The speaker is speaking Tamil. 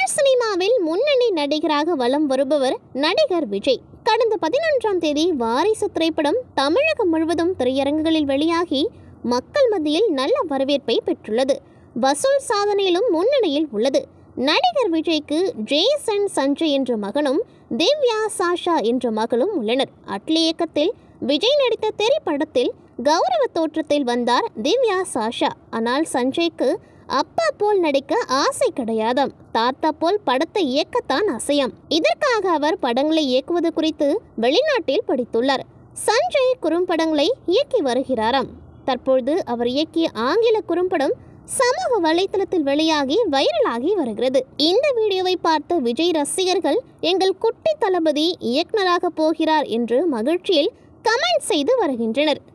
தமிழ் சினிமாவில் முன்னணி நடிகராக வலம் வருபவர் நடிகர் விஜய் கடந்த பதினொன்றாம் தேதி வாரிசு திரைப்படம் தமிழகம் முழுவதும் திரையரங்குகளில் வெளியாகி மக்கள் மத்தியில் நல்ல வரவேற்பை பெற்றுள்ளது வசூல் சாதனையிலும் முன்னணியில் உள்ளது நடிகர் விஜய்க்கு ஜேசன் சஞ்சய் என்ற மகனும் திவ்யா சாஷா என்ற மகளும் உள்ளனர் அட்லி இயக்கத்தில் விஜய் நடித்த திரைப்படத்தில் கௌரவ தோற்றத்தில் வந்தார் திவ்யா சாஷா ஆனால் சஞ்சய்க்கு அப்பா போல் நடிக்க ஆசை கிடையாதாம் தாத்தா போல் படத்தை இயக்கத்தான் ஆசையாம் இதற்காக அவர் படங்களை இயக்குவது குறித்து வெளிநாட்டில் படித்துள்ளார் சஞ்சய் குறும்படங்களை இயக்கி வருகிறாராம் தற்பொழுது அவர் இயக்கிய ஆங்கில குறும்படம் சமூக வலைத்தளத்தில் வெளியாகி வைரலாகி வருகிறது இந்த வீடியோவை பார்த்த விஜய் ரசிகர்கள் எங்கள் குட்டி தளபதி இயக்குனராக போகிறார் என்று மகிழ்ச்சியில் கமெண்ட் செய்து வருகின்றனர்